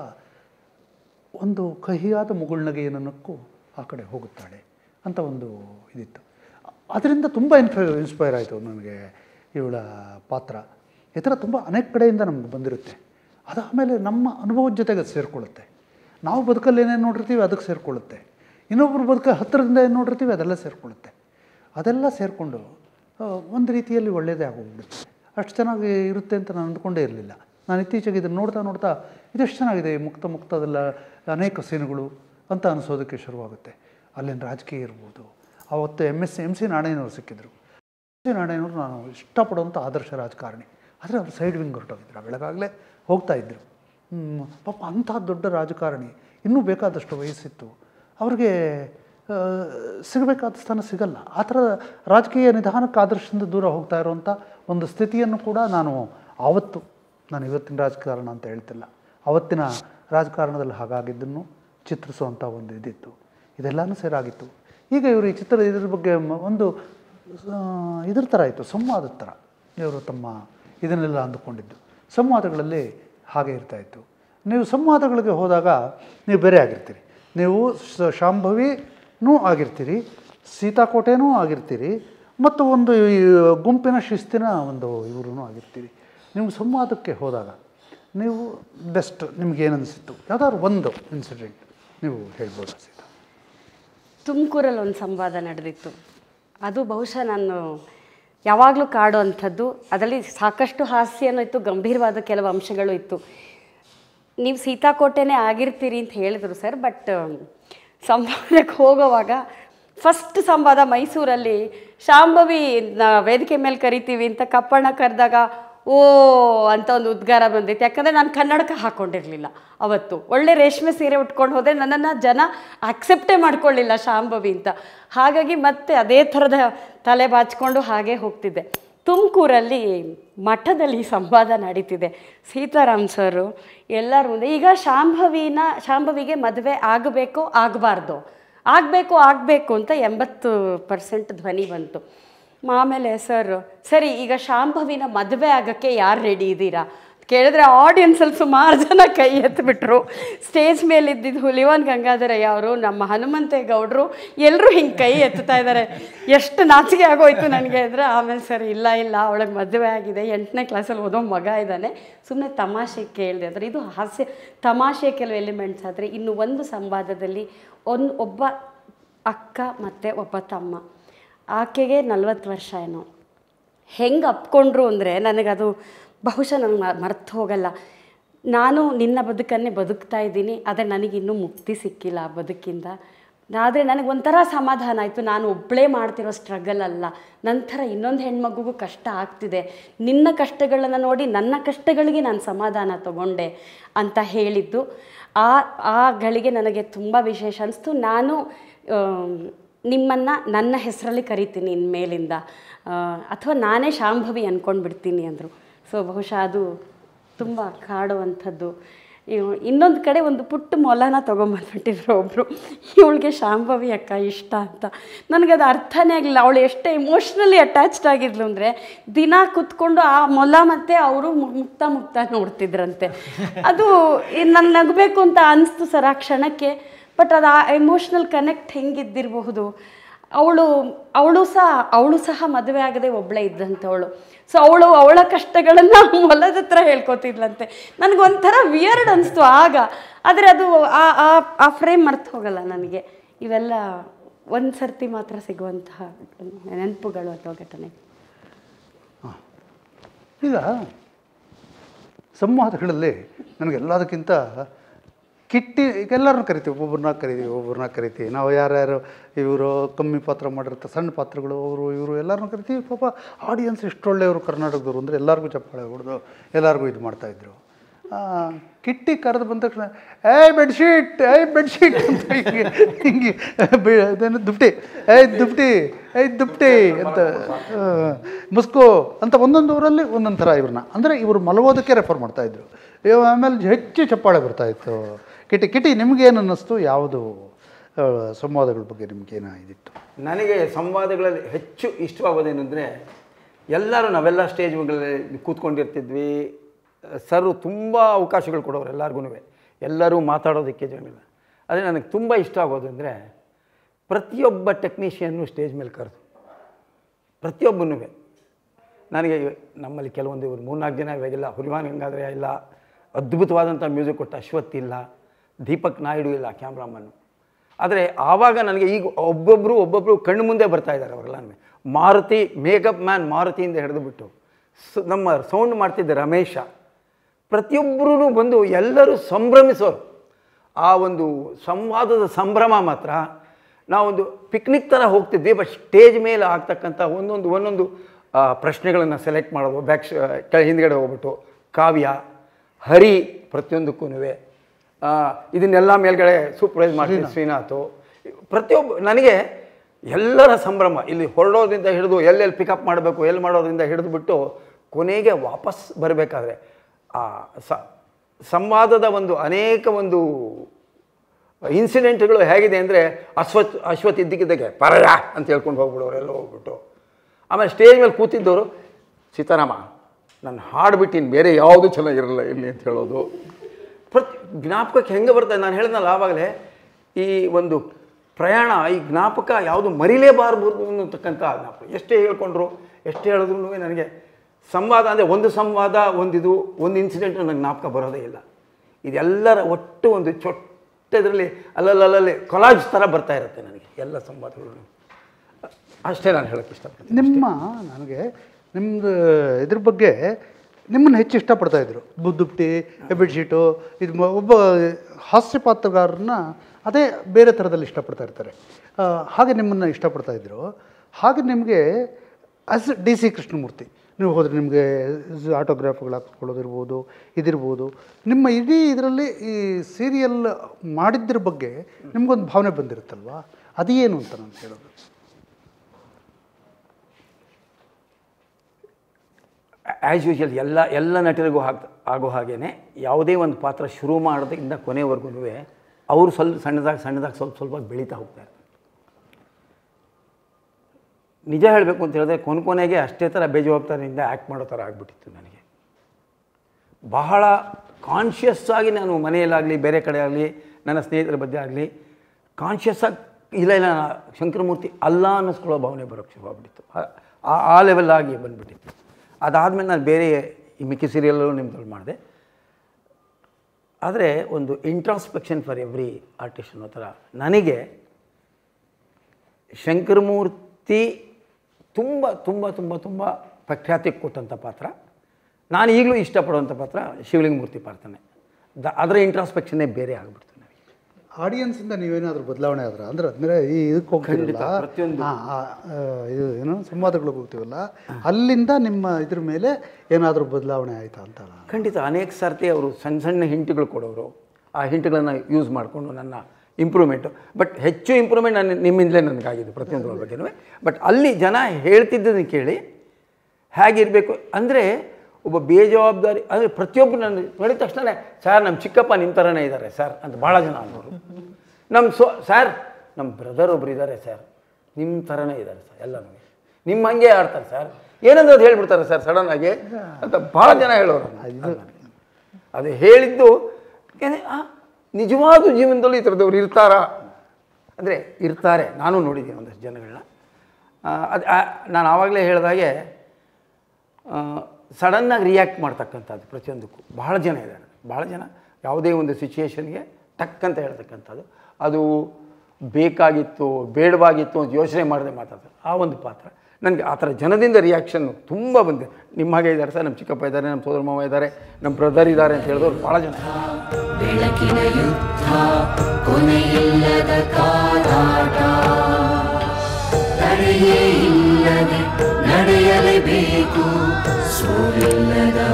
[SPEAKER 2] ಒಂದು ಕಹಿಯಾದ ಮುಗುಳ್ನಗೆಯನ್ನಕ್ಕೂ ಆ ಕಡೆ ಹೋಗುತ್ತಾಳೆ ಅಂತ ಒಂದು ಇದಿತ್ತು ಅದರಿಂದ ತುಂಬ ಇನ್ಫ ಇನ್ಸ್ಪೈರ್ ಆಯಿತು ನನಗೆ ಇವಳ ಪಾತ್ರ ಈ ಥರ ತುಂಬ ಅನೇಕ ಕಡೆಯಿಂದ ನಮ್ಗೆ ಬಂದಿರುತ್ತೆ ಅದಾದಮೇಲೆ ನಮ್ಮ ಅನುಭವದ ಜೊತೆಗೆ ಅದು ಸೇರಿಕೊಳ್ಳುತ್ತೆ ನಾವು ಬದುಕಲ್ಲಿ ಏನೇನು ನೋಡಿರ್ತೀವಿ ಅದಕ್ಕೆ ಸೇರಿಕೊಳ್ಳುತ್ತೆ ಇನ್ನೊಬ್ಬರು ಬದುಕ ಹತ್ತಿರದಿಂದ ಏನು ನೋಡಿರ್ತೀವಿ ಅದೆಲ್ಲ ಸೇರಿಕೊಳ್ಳುತ್ತೆ ಅದೆಲ್ಲ ಸೇರಿಕೊಂಡು ಒಂದು ರೀತಿಯಲ್ಲಿ ಒಳ್ಳೆಯದೇ ಆಗೋಗ್ಬಿಡುತ್ತೆ ಅಷ್ಟು ಚೆನ್ನಾಗಿ ಇರುತ್ತೆ ಅಂತ ನಾನು ಅಂದ್ಕೊಂಡೇ ಇರಲಿಲ್ಲ ನಾನು ಇತ್ತೀಚೆಗೆ ಇದನ್ನು ನೋಡ್ತಾ ನೋಡ್ತಾ ಇದೆಷ್ಟು ಚೆನ್ನಾಗಿದೆ ಈ ಮುಕ್ತ ಮುಕ್ತದಲ್ಲ ಅನೇಕ ಸೀನುಗಳು ಅಂತ ಅನಿಸೋದಕ್ಕೆ ಶುರುವಾಗುತ್ತೆ ಅಲ್ಲಿನ ರಾಜಕೀಯ ಇರ್ಬೋದು ಅವತ್ತು ಎಮ್ ಎಸ್ ಎಮ್ ಸಿ ನಾಣಯ್ಯನವರು ಸಿಕ್ಕಿದ್ರು ಎಮ್ ಸಿ ನಾಣಯ್ಯನವರು ನಾನು ಇಷ್ಟಪಡುವಂಥ ಆದರ್ಶ ರಾಜಕಾರಣಿ ಆದರೆ ಅವರು ಸೈಡ್ ವಿಂಗ್ ಹೊರಟೋಗಿದ್ರು ಬೆಳಗಾಗಲೇ ಹೋಗ್ತಾ ಇದ್ದರು ಹ್ಮ್, ಪಾಪ ಅಂಥ ದೊಡ್ಡ ರಾಜಕಾರಣಿ ಇನ್ನೂ ಬೇಕಾದಷ್ಟು ವಯಸ್ಸಿತ್ತು ಅವ್ರಿಗೆ ಆ, ಸಿಗಬೇಕಾದ ಸ್ಥಾನ ಸಿಗಲ್ಲ ಆ ಥರ ರಾಜಕೀಯ ನಿಧಾನಕ್ಕೆ ಆದರ್ಶದಿಂದ ದೂರ ಹೋಗ್ತಾ ಇರುವಂಥ ಒಂದು ಸ್ಥಿತಿಯನ್ನು ಕೂಡ ನಾನು ಆವತ್ತು ನಾನು ಇವತ್ತಿನ ರಾಜಕಾರಣ ಅಂತ ಹೇಳ್ತಿಲ್ಲ ಅವತ್ತಿನ ರಾಜಕಾರಣದಲ್ಲಿ ಹಾಗಾಗಿದ್ದನ್ನು ಚಿತ್ರಿಸುವಂಥ ಒಂದು ಇದಿತ್ತು ಇದೆಲ್ಲನೂ ಸೇರಾಗಿತ್ತು ಈಗ ಇವರು ಈ ಚಿತ್ರ ಇದ್ರ ಬಗ್ಗೆ ಮ- ಒಂದು ಆ, ಇದ್ರ ಥರ ಆಯಿತು ಸಂವಾದದ ಥರ ಇವರು ತಮ್ಮ ಇದನ್ನೆಲ್ಲ ಅಂದುಕೊಂಡಿದ್ದು ಸಂವಾದಗಳಲ್ಲಿ ಹಾಗೆ ಇರ್ತಾಯಿತ್ತು ನೀವು ಸಂವಾದಗಳಿಗೆ ಹೋದಾಗ ನೀವು ಬೇರೆ ಆಗಿರ್ತೀರಿ ನೀವು ಸ- ಶಾಂಭವಿನೂ ಆಗಿರ್ತೀರಿ ಸೀತಾಕೋಟೆನೂ ಆಗಿರ್ತೀರಿ ಮತ್ತು ಒಂದು ಈ ಗುಂಪಿನ ಶಿಸ್ತಿನ ಒಂದು ಇವರು ಆಗಿರ್ತೀರಿ ನೀವು ಸಂವಾದಕ್ಕೆ ಹೋದಾಗ ನೀವು ಬೆಸ್ಟ್ ನಿಮ್ಗೆ ಏನು ಅನಿಸಿತ್ತು ಯಾವ್ದಾದ್ರು ಒಂದು ಇನ್ಸಿಡೆಂಟ್ ನೀವು ಹೇಳ್ಬೋದು ಸೀತಾ
[SPEAKER 4] ತುಮಕೂರಲ್ಲಿ ಒಂದು ಸಂವಾದ ನಡೆದಿತ್ತು ಅದು ಬಹುಶಃ ನಾನು ಯಾವಾಗಲೂ ಕಾಡೋ ಅಂಥದ್ದು ಅದರಲ್ಲಿ ಸಾಕಷ್ಟು ಹಾಸ್ಯನೂ ಇತ್ತು ಗಂಭೀರವಾದ ಕೆಲವು ಅಂಶಗಳು ಇತ್ತು ನೀವು ಸೀತಾಕೋಟೆನೇ ಆಗಿರ್ತೀರಿ ಅಂತ ಹೇಳಿದರು ಸರ್ ಬಟ್ ಸಂವಾದಕ್ಕೆ ಹೋಗೋವಾಗ ಫಸ್ಟ್ ಸಂವಾದ ಮೈಸೂರಲ್ಲಿ ಶಾಂಭವಿ ನ- ವೇದಿಕೆ ಮೇಲೆ ಕರಿತೀವಿ ಅಂತ ಕಪ್ಪಣ್ಣ ಕರೆದಾಗ ಓ ಅಂತ ಒಂದು ಉದ್ಗಾರ ಬಂದಿತ್ತು ಯಾಕಂದರೆ ನಾನು ಕನ್ನಡಕ ಹಾಕ್ಕೊಂಡಿರಲಿಲ್ಲ ಅವತ್ತು ಒಳ್ಳೆ ರೇಷ್ಮೆ ಸೀರೆ ಉಟ್ಕೊಂಡು ಹೋದರೆ ನನ್ನನ್ನು ಜನ ಅಕ್ಸೆಪ್ಟೇ ಮಾಡ್ಕೊಳ್ಳಿಲ್ಲ ಶಾಂಭವಿ ಅಂತ ಹಾಗಾಗಿ ಮತ್ತೆ ಅದೇ ಥರದ ತಲೆ ಬಾಚ್ಕೊಂಡು ಹಾಗೆ ಹೋಗ್ತಿದ್ದೆ ತುಮಕೂರಲ್ಲಿ ಮಠದಲ್ಲಿ ಸಂವಾದ ನಡೀತಿದೆ ಸೀತಾರಾಮ್ ಸರು ಎಲ್ಲರ ಮುಂದೆ ಈಗ ಶಾಂಭವಿನ ಶಾಂಭವಿಗೆ ಮದುವೆ ಆಗಬೇಕು ಆಗಬಾರ್ದು ಆಗಬೇಕು ಆಗಬೇಕು ಅಂತ ಎಂಬತ್ತು ಪರ್ಸೆಂಟ್ ಧ್ವನಿ ಬಂತು ಆಮೇಲೆ ಸರ್ ಸರಿ ಈಗ ಶಾಂಭವಿನ ಮದುವೆ ಆಗೋಕ್ಕೆ ಯಾರು ರೆಡಿ ಇದ್ದೀರಾ ಕೇಳಿದ್ರೆ ಆಡಿಯನ್ಸಲ್ಲಿ ಸುಮಾರು ಜನ ಕೈ ಎತ್ತಿಬಿಟ್ರು ಸ್ಟೇಜ್ ಮೇಲೆ ಇದ್ದಿದ್ದು ಹುಲಿವನ್ ಗಂಗಾಧರಯ್ಯ ಅವರು ನಮ್ಮ ಹನುಮಂತೇಗೌಡರು ಎಲ್ಲರೂ ಹಿಂಗೆ ಕೈ ಎತ್ತುತ್ತಾ ಇದ್ದಾರೆ ಎಷ್ಟು ನಾಚಿಕೆ ಆಗೋಯ್ತು ನನಗೆ ಅಂದರೆ ಆಮೇಲೆ ಸರ್ ಇಲ್ಲ ಇಲ್ಲ ಅವಳಿಗೆ ಮದುವೆ ಆಗಿದೆ ಎಂಟನೇ ಕ್ಲಾಸಲ್ಲಿ ಓದೋ ಮಗ ಇದ್ದಾನೆ ಸುಮ್ಮನೆ ತಮಾಷೆ ಕೇಳಿದೆ ಅಂದರೆ ಇದು ಹಾಸ್ಯ ತಮಾಷೆ ಕೆಲವು ಎಲಿಮೆಂಟ್ಸ್ ಆದರೆ ಇನ್ನು ಒಂದು ಸಂವಾದದಲ್ಲಿ ಒಂದು ಒಬ್ಬ ಅಕ್ಕ ಮತ್ತು ಒಬ್ಬ ತಮ್ಮ ಆಕೆಗೆ ನಲ್ವತ್ತು ವರ್ಷ ಏನೋ ಹೆಂಗೆ ಅಪ್ಕೊಂಡ್ರು ಅಂದರೆ ನನಗದು ಬಹುಶಃ ನನಗೆ ಮರ್ತು ಹೋಗಲ್ಲ ನಾನು ನಿನ್ನ ಬದುಕನ್ನೇ ಬದುಕ್ತಾ ಇದ್ದೀನಿ ಆದರೆ ನನಗಿನ್ನೂ ಮುಕ್ತಿ ಸಿಕ್ಕಿಲ್ಲ ಆ ಬದುಕಿಂದ ಆದರೆ ನನಗೆ ಒಂಥರ ಸಮಾಧಾನ ಆಯಿತು ನಾನು ಒಬ್ಬಳೇ ಮಾಡ್ತಿರೋ ಸ್ಟ್ರಗಲ್ ಅಲ್ಲ ನಂತರ ಇನ್ನೊಂದು ಹೆಣ್ಮಗುಗೂ ಕಷ್ಟ ಆಗ್ತಿದೆ ನಿನ್ನ ಕಷ್ಟಗಳನ್ನು ನೋಡಿ ನನ್ನ ಕಷ್ಟಗಳಿಗೆ ನಾನು ಸಮಾಧಾನ ತಗೊಂಡೆ ಅಂತ ಹೇಳಿದ್ದು ಆ ಆ ಗಳಿಗೆ ನನಗೆ ತುಂಬ ವಿಶೇಷ ಅನಿಸ್ತು ನಾನು ನಿಮ್ಮನ್ನು ನನ್ನ ಹೆಸರಲ್ಲಿ ಕರಿತೀನಿ ಇನ್ಮೇಲಿಂದ ಅಥವಾ ನಾನೇ ಶಾಂಭವಿ ಅಂದ್ಕೊಂಡು ಬಿಡ್ತೀನಿ ಅಂದರು ಸೊ ಬಹುಶಃ ಅದು ತುಂಬ ಕಾಡುವಂಥದ್ದು ಇವ್- ಇನ್ನೊಂದು ಕಡೆ ಒಂದು ಪುಟ್ಟ ಮೊಲನ ತೊಗೊಂಬಂದ್ಬಿಟ್ಟಿದ್ರು ಒಬ್ಬರು ಇವಳಿಗೆ ಶಾಂಭವಿ ಅಕ್ಕ ಇಷ್ಟ ಅಂತ ನನಗದು ಅರ್ಥನೇ ಆಗಲಿಲ್ಲ ಅವಳು ಎಷ್ಟು ಎಮೋಷ್ನಲಿ ಅಟ್ಯಾಚ್ಡ್ ಆಗಿದ್ಲು ಅಂದರೆ ದಿನ ಕುತ್ಕೊಂಡು ಆ ಮೊಲ ಮತ್ತು ಅವರು ಮುಕ್ತ ಮುಕ್ತ ನೋಡ್ತಿದ್ರಂತೆ ಅದು ನನ್ನ ನಗಬೇಕು ಅಂತ ಅನಿಸ್ತು ಸರ್ ಆ ಕ್ಷಣಕ್ಕೆ ಬಟ್ ಅದು ಆ ಎಮೋಷ್ನಲ್ ಕನೆಕ್ಟ್ ಹೆಂಗಿದ್ದಿರಬಹುದು ಅವಳು ಅವಳು ಸಹ ಅವಳು ಸಹ ಮದುವೆ ಆಗದೆ ಒಬ್ಬಳೇ ಇದ್ದಂಥವಳು ಸೊ ಅವಳು ಅವಳ ಕಷ್ಟಗಳನ್ನು ಮೊಲದ ಹತ್ರ ಹೇಳ್ಕೊತಿದ್ಲಂತೆ ನನಗೊಂಥರ ವಿಯರ್ಡ್ ಅನಿಸ್ತು ಆಗ ಆದರೆ ಅದು ಆ ಆ- ಆ ಫ್ರೇಮ್ ಮರ್ತು ಹೋಗಲ್ಲ ನನಗೆ ಇವೆಲ್ಲ ಒಂದು ಸರ್ತಿ ಮಾತ್ರ ಸಿಗುವಂತಹ ನೆನಪುಗಳು ಅಥವಾ ಘಟನೆ
[SPEAKER 2] ಈಗ ಸಂವಾದಗಳಲ್ಲಿ ನನಗೆಲ್ಲದಕ್ಕಿಂತ ಕಿಟ್ಟಿ ಈಗ ಎಲ್ಲರನ್ನೂ ಕರಿತೀವಿ ಒಬ್ಬೊಬ್ಬರನ್ನ ಕರಿತೀವಿ ಒಬ್ಬರನ್ನ ಕರಿತೀವಿ ನಾವು ಯಾರ್ಯಾರು ಇವರು ಕಮ್ಮಿ ಪಾತ್ರ ಮಾಡಿರ್ತಾರೆ ಸಣ್ಣ ಪಾತ್ರಗಳು ಅವರು ಇವರು ಎಲ್ಲರನ್ನೂ ಕರಿತೀವಿ ಪಾಪ ಆಡಿಯನ್ಸ್ ಇಷ್ಟೊಳ್ಳೆಯವರು ಕರ್ನಾಟಕದವರು ಅಂದರೆ ಎಲ್ಲರಿಗೂ ಚಪ್ಪಾಳೆ ಹೊಡೆದು ಎಲ್ಲರಿಗೂ ಇದು ಮಾಡ್ತಾಯಿದ್ರು ಕಿಟ್ಟಿ ಕರೆದು ಬಂದ ತಕ್ಷಣ ಏಯ್ ಬೆಡ್ಶೀಟ್ ಏಯ್ ಬೆಡ್ಶೀಟ್ ಅಂತ ಹಿಂಗೆ ಹಿಂಗೆ ಬೆ- ಅದೇನು ದುಪ್ಟಿ ಏಯ್ ದುಪ್ಟಿ ಏಯ್ ದುಪ್ಟಿ ಅಂತ ಆ, ಮುಸ್ಕೋ ಅಂತ ಒಂದೊಂದು ಊರಲ್ಲಿ ಒಂದೊಂದು ಥರ ಇವ್ರನ್ನ ಅಂದರೆ ಇವರು ಮಲಗೋದಕ್ಕೆ ರೆಫರ್ ಮಾಡ್ತಾಯಿದ್ರು ಇವ್ ಆಮೇಲೆ ಹೆಚ್ಚು ಚಪ್ಪಾಳೆ ಬರ್ತಾಯಿತ್ತು ಕಿಟಿ ಕಿಟಿ ನಿಮಗೇನು ಅನ್ನಿಸ್ತು ಯಾವುದು ಆ, ಸಂವಾದಗಳ ಬಗ್ಗೆ ನಿಮ್ಗೇನು ಇದಿತ್ತು
[SPEAKER 5] ನನಗೆ ಸಂವಾದಗಳಲ್ಲಿ ಹೆಚ್ಚು ಇಷ್ಟವಾಗೋದೇನೆಂದರೆ ಎಲ್ಲರೂ ನಾವೆಲ್ಲ ಸ್ಟೇಜ್ಗಳಲ್ಲಿ ಕೂತ್ಕೊಂಡಿರ್ತಿದ್ವಿ ಸರ್ ತುಂಬ ಅವಕಾಶಗಳು ಕೊಡೋರು ಎಲ್ಲರಿಗೂ ಎಲ್ಲರೂ ಮಾತಾಡೋದಕ್ಕೆ ಜನ ಆದರೆ ನನಗೆ ತುಂಬ ಇಷ್ಟ ಆಗೋದು ಅಂದರೆ ಪ್ರತಿಯೊಬ್ಬ ಟೆಕ್ನಿಷಿಯನ್ನು ಸ್ಟೇಜ್ ಮೇಲೆ ಕರೆದು ಪ್ರತಿಯೊಬ್ಬನೂ ನನಗೆ ನಮ್ಮಲ್ಲಿ ಕೆಲವೊಂದು ಇವರು ಮೂರ್ನಾಲ್ಕು ಜನ ಇವಾಗೆಲ್ಲ ಹುರಿವಾನ್ ಗಂಗಾಧರ ಇಲ್ಲ ಅದ್ಭುತವಾದಂಥ ಮ್ಯೂಸಿಕ್ ಕೊಟ್ಟ ಅಶ್ವಥ್ ಇಲ್ಲ ದೀಪಕ್ ನಾಯ್ಡು ಇಲ್ಲ ಕ್ಯಾಮ್ರಾಮನ್ನು ಆದರೆ ಆವಾಗ ನನಗೆ ಈಗ ಒಬ್ಬೊಬ್ಬರು ಒಬ್ಬೊಬ್ಬರು ಕಣ್ಣು ಮುಂದೆ ಬರ್ತಾ ಇದ್ದಾರೆ ಅವರೆಲ್ಲ ಮಾರುತಿ ಮೇಕಪ್ ಮ್ಯಾನ್ ಮಾರುತಿಯಿಂದ ಹಿಡಿದುಬಿಟ್ಟು ಸ ನಮ್ಮ ಸೌಂಡ್ ಮಾಡ್ತಿದ್ದ ರಮೇಶ ಪ್ರತಿಯೊಬ್ಬರೂ ಬಂದು ಎಲ್ಲರೂ ಸಂಭ್ರಮಿಸೋರು ಆ ಒಂದು ಸಂವಾದದ ಸಂಭ್ರಮ ಮಾತ್ರ ನಾವೊಂದು ಪಿಕ್ನಿಕ್ ಥರ ಹೋಗ್ತಿದ್ವಿ ಬಟ್ ಸ್ಟೇಜ್ ಮೇಲೆ ಆಗ್ತಕ್ಕಂಥ ಒಂದೊಂದು ಒಂದೊಂದು ಪ್ರಶ್ನೆಗಳನ್ನು ಸೆಲೆಕ್ಟ್ ಮಾಡೋದು ಬ್ಯಾಕ್ ಕೆಳ ಹಿಂದ್ಗಡೆ ಹೋಗ್ಬಿಟ್ಟು ಕಾವ್ಯ ಹರಿ ಪ್ರತಿಯೊಂದಕ್ಕೂ ಇದನ್ನೆಲ್ಲ ಮೇಲ್ಗಡೆ ಸೂಪರ್ವೈಸ್ ಮಾಡ್ತೀನಿ ಶ್ರೀನಾಥು ಪ್ರತಿಯೊಬ್ಬ ನನಗೆ ಎಲ್ಲರ ಸಂಭ್ರಮ ಇಲ್ಲಿ ಹೊರಡೋದ್ರಿಂದ ಹಿಡಿದು ಎಲ್ಲೆಲ್ಲಿ ಪಿಕಪ್ ಮಾಡಬೇಕು ಎಲ್ಲಿ ಮಾಡೋದ್ರಿಂದ ಹಿಡಿದುಬಿಟ್ಟು ಕೊನೆಗೆ ವಾಪಸ್ ಬರಬೇಕಾದ್ರೆ ಆ ಸ ಸಂವಾದದ ಒಂದು ಅನೇಕ ಒಂದು ಇನ್ಸಿಡೆಂಟ್ಗಳು ಹೇಗಿದೆ ಅಂದರೆ ಅಶ್ವತ್ ಅಶ್ವತ್ ಇದ್ದಕ್ಕಿದ್ದಾಗೆ ಪರಯ ಅಂತ ಹೇಳ್ಕೊಂಡು ಹೋಗ್ಬಿಡೋರು ಎಲ್ಲ ಹೋಗ್ಬಿಟ್ಟು ಆಮೇಲೆ ಸ್ಟೇಜ್ ಮೇಲೆ ಕೂತಿದ್ದವರು ಸೀತಾರಾಮ ನಾನು ಹಾಡ್ಬಿಟ್ಟು ಇನ್ನು ಬೇರೆ ಯಾವುದೂ ಚೆನ್ನಾಗಿರಲ್ಲ ಇಲ್ಲಿ ಅಂತ ಹೇಳೋದು ಪ್ರತಿ ಜ್ಞಾಪಕಕ್ಕೆ ಹೆಂಗೆ ಬರ್ತದೆ ನಾನು ಹೇಳಿದ್ನಲ್ಲ ಆವಾಗಲೇ ಈ ಒಂದು ಪ್ರಯಾಣ ಈ ಜ್ಞಾಪಕ ಯಾವುದು ಮರಿಲೇಬಾರದು ಅನ್ನತಕ್ಕಂಥ ಜ್ಞಾಪಕ ಎಷ್ಟೇ ಹೇಳ್ಕೊಂಡ್ರು ಎಷ್ಟೇ ಹೇಳಿದ್ರು ನನಗೆ ಸಂವಾದ ಅಂದರೆ ಒಂದು ಸಂವಾದ ಒಂದಿದು ಒಂದು ಇನ್ಸಿಡೆಂಟ್ ನನಗೆ ಜ್ಞಾಪಕ ಬರೋದೇ ಇಲ್ಲ ಇದೆಲ್ಲರ ಒಟ್ಟು ಒಂದು ಚೊಟ್ಟದ್ರಲ್ಲಿ ಅಲ್ಲಲ್ಲಲ್ಲಿ ಕೊಲಾಜ್ ಥರ ಬರ್ತಾ ಇರುತ್ತೆ ನನಗೆ ಎಲ್ಲ ಸಂವಾದಗಳು ಅಷ್ಟೇ ನಾನು ಹೇಳೋಕ್ಕೆ ಇಷ್ಟಪಡ್ತೀನಿ
[SPEAKER 2] ನಿಮ್ಮ ನನಗೆ ನಿಮ್ಮದು ಇದ್ರ ಬಗ್ಗೆ ನಿಮ್ಮನ್ನು ಹೆಚ್ಚು ಇಷ್ಟಪಡ್ತಾ ಇದ್ರು ಬುದ್ದುಪ್ಟಿ ಬೆಡ್ಶೀಟು ಇದು ಮ- ಒಬ್ಬ ಹಾಸ್ಯ ಪಾತ್ರಗಾರರನ್ನ ಅದೇ ಬೇರೆ ಥರದಲ್ಲಿ ಇಷ್ಟಪಡ್ತಾ ಇರ್ತಾರೆ ಆ, ಹಾಗೆ ನಿಮ್ಮನ್ನು ಇಷ್ಟಪಡ್ತಾ ಇದ್ರು ಹಾಗೆ ನಿಮಗೆ ಅಸ್ ಡಿ ಸಿ ಕೃಷ್ಣಮೂರ್ತಿ ನೀವು ಹೋದರೆ ನಿಮಗೆ ಆಟೋಗ್ರಾಫ್ಗಳು ಹಾಕ್ಸ್ಕೊಳ್ಳೋದಿರ್ಬೋದು ಇದಿರ್ಬೋದು ನಿಮ್ಮ ಇಡೀ ಇದರಲ್ಲಿ ಈ ಸೀರಿಯಲ್ ಮಾಡಿದ್ರ ಬಗ್ಗೆ ನಿಮಗೊಂದು ಭಾವನೆ ಬಂದಿರುತ್ತಲ್ವಾ ಅದೇನು ಅಂತ ನಾನು ಹೇಳೋದು
[SPEAKER 5] ಆ್ಯಸ್ ಯೂಶುವಲ್ ಎಲ್ಲ ಎಲ್ಲ ನಟರಿಗೂ ಹಾಕ್ ಆಗೋ ಹಾಗೇ ಯಾವುದೇ ಒಂದು ಪಾತ್ರ ಶುರು ಮಾಡೋದಕ್ಕಿಂತ ಕೊನೆವರೆಗೂ ಅವರು ಸ್ವಲ್ಪ ಸಣ್ಣದಾಗಿ ಸಣ್ಣದಾಗಿ ಸ್ವಲ್ಪ ಸ್ವಲ್ಪ ಬೆಳೀತಾ ಹೋಗ್ತಾರೆ ನಿಜ ಹೇಳಬೇಕು ಅಂತ ಹೇಳಿದ್ರೆ ಕೊನೆ ಕೊನೆಗೆ ಅಷ್ಟೇ ಥರ ಬೇಜವಾಬ್ದಾರಿಯಿಂದ ಆ್ಯಕ್ಟ್ ಮಾಡೋ ಥರ ಆಗಿಬಿಟ್ಟಿತ್ತು ನನಗೆ ಬಹಳ ಕಾನ್ಷಿಯಸ್ ಆಗಿ ನಾನು ಮನೆಯಲ್ಲಾಗಲಿ ಬೇರೆ ಕಡೆ ಆಗಲಿ ನನ್ನ ಸ್ನೇಹಿತರ ಬಗ್ಗೆ ಆಗಲಿ ಕಾನ್ಷಿಯಸ್ ಆಗಿ ಇಲ್ಲ ಇಲ್ಲ ನಾ ಶಂಕರಮೂರ್ತಿ ಅಲ್ಲ ಅನ್ನಿಸ್ಕೊಳ್ಳೋ ಭಾವನೆ ಬರೋಕ್ಕೆ ಶುರುವಾಗ್ಬಿಟ್ಟಿತ್ತು ಆ- ಆ- ಆ ಲೆವೆಲ್ ಆಗಿ ಬಂದುಬಿಟ್ಟಿತ್ತು ಅದಾದಮೇಲೆ ನಾನು ಬೇರೆ ಈ ಮಿಕ್ಕಿ ಸೀರಿಯಲ್ಲೂ ನಿಮ್ದಲ್ಲಿ ಮಾಡಿದೆ ಆದರೆ ಒಂದು ಇಂಟ್ರಾಸ್ಪೆಕ್ಷನ್ ಫಾರ್ ಎವ್ರಿ ಆರ್ಟಿಸ್ಟ್ ಅನ್ನೋ ಥರ ನನಗೆ ಶಂಕರಮೂರ್ತಿ ತುಂಬ ತುಂಬ ತುಂಬ ತುಂಬ ಪ್ರಖ್ಯಾತಿ ಕೊಟ್ಟಂಥ ಪಾತ್ರ ನಾನು ಈಗಲೂ ಇಷ್ಟಪಡುವಂಥ ಪಾತ್ರ ಶಿವಲಿಂಗ ಮೂರ್ತಿ ಪಾತ್ರನೇ ದ ಅದರ ಇಂಟ್ರಾಸ್ಪೆಕ್ಷನ್ನೇ ಬೇರೆ ಆಗಿಬಿಡ್ತು ನನಗೆ
[SPEAKER 2] ಆಡಿಯನ್ಸಿಂದ ನೀವೇನಾದರೂ ಬದಲಾವಣೆ ಆದ್ರೆ ಅಂದ್ರೆ ಅಂದರೆ ಈ ಇದಕ್ಕೆ ಹೋಗ್ತಿರಲ್ಲ
[SPEAKER 5] ಖಂಡಿತ, ಪ್ರತಿಯೊಂದು.
[SPEAKER 2] ಹಾಂ ಇದು ಏನು ಸಂವಾದಗಳಿಗೆ ಹೋಗ್ತೀವಲ್ಲ ಅಲ್ಲಿಂದ ನಿಮ್ಮ ಇದ್ರ ಮೇಲೆ ಏನಾದರೂ ಬದಲಾವಣೆ ಆಯಿತಾ ಅಂತ
[SPEAKER 5] ಖಂಡಿತ ಅನೇಕ ಸರ್ತಿ ಅವರು ಸಣ್ಣ ಸಣ್ಣ ಹಿಂಟ್ಗಳು ಕೊಡೋರು ಆ ಹಿಂಟ್ಗಳನ್ನು ಯೂಸ್ ಮಾಡಿಕೊಂಡು ನನ್ನ ಇಂಪ್ರೂವ್ಮೆಂಟು ಬಟ್ ಹೆಚ್ಚು ಇಂಪ್ರೂವ್ಮೆಂಟ್ ನಾನು ನಿಮ್ಮಿಂದಲೇ ನನಗಾಗಿದೆ ಪ್ರತಿಯೊಂದರ ಬಗ್ಗೆನೂ ಬಟ್ ಅಲ್ಲಿ ಜನ ಹೇಳ್ತಿದ್ದದನ್ನು ಕೇಳಿ ಹೇಗಿರಬೇಕು ಅಂದರೆ ಒಬ್ಬ ಬೇಜವಾಬ್ದಾರಿ ಅಂದರೆ ಪ್ರತಿಯೊಬ್ಬರು ನನ್ನ ನೋಡಿದ ತಕ್ಷಣ ಸರ್ ನಮ್ಮ ಚಿಕ್ಕಪ್ಪ ನಿಮ್ಮ ಥರನೇ ಇದ್ದಾರೆ ಸರ್ ಅಂತ ಭಾಳ ಜನ ಅನ್ನೋರು ನಮ್ಮ ಸೊ ಸರ್ ನಮ್ಮ ಬ್ರದರ್ ಒಬ್ರು ಇದ್ದಾರೆ ಸರ್ ನಿಮ್ಮ ಥರನೇ ಇದ್ದಾರೆ ಸರ್ ಎಲ್ಲ ನಮಗೆ ನಿಮ್ಮ ಹಂಗೆ ಆಡ್ತಾರೆ ಸರ್ ಏನಂದ್ರೆ ಅದು ಹೇಳ್ಬಿಡ್ತಾರೆ ಸರ್ ಸಡನ್ ಆಗಿ ಅಂತ ಭಾಳ ಜನ ಹೇಳೋರು ಅದು ಹೇಳಿದ್ದು ಏನೇ, ಆ, ನಿಜವಾದ ಜೀವನದಲ್ಲಿ ಈ ಥರದವ್ರು ಇರ್ತಾರಾ ಅಂದರೆ ಇರ್ತಾರೆ ನಾನು ನೋಡಿದ್ದೀನಿ ಒಂದಷ್ಟು ಜನಗಳನ್ನ ಅದು ನಾನು ಆವಾಗಲೇ ಹೇಳಿದಾಗೆ ಸಡನ್ನಾಗಿ ರಿಯಾಕ್ಟ್ ಮಾಡ್ತಕ್ಕಂಥದ್ದು ಪ್ರತಿಯೊಂದಕ್ಕೂ ಭಾಳ ಜನ ಇದ್ದಾರೆ ಭಾಳ ಜನ ಯಾವುದೇ ಒಂದು ಸಿಚುಯೇಷನ್ಗೆ ಟಕ್ ಅಂತ ಹೇಳ್ತಕ್ಕಂಥದ್ದು ಅದು ಬೇಕಾಗಿತ್ತು ಬೇಡವಾಗಿತ್ತು ಅಂತ ಯೋಚನೆ ಮಾಡದೆ ಮಾತಾಡ್ತಾರೆ ಆ ಒಂದು ಪಾತ್ರ ನನಗೆ ಆ ಥರ ಜನದಿಂದ ರಿಯಾಕ್ಷನ್ನು ತುಂಬ ಬಂದಿದೆ ನಿಮ್ಮ ಹಾಗೆ ಇದ್ದಾರೆ ಸರ್ ನಮ್ಮ ಚಿಕ್ಕಪ್ಪ ಇದ್ದಾರೆ ನಮ್ಮ ಸೋದರ ಮಾವ ಇದ್ದಾರೆ ನಮ್ಮ ಬ್ರದರ್ ಇದ್ದಾರೆ ಅಂತ ಹೇಳಿದವ್ರು ಭಾಳ ಜನ ಇದ್ದಾರೆ.
[SPEAKER 6] ಬೆಳಕಿನ ಯುದ್ಧ ಕೊನೆಯಿಲ್ಲದ ಕಾದಾಟ ತಡೆಯೇ ಇಲ್ಲದೆ ನಡೆಯಲೇಬೇಕು ಸೋಲಿಲ್ಲದ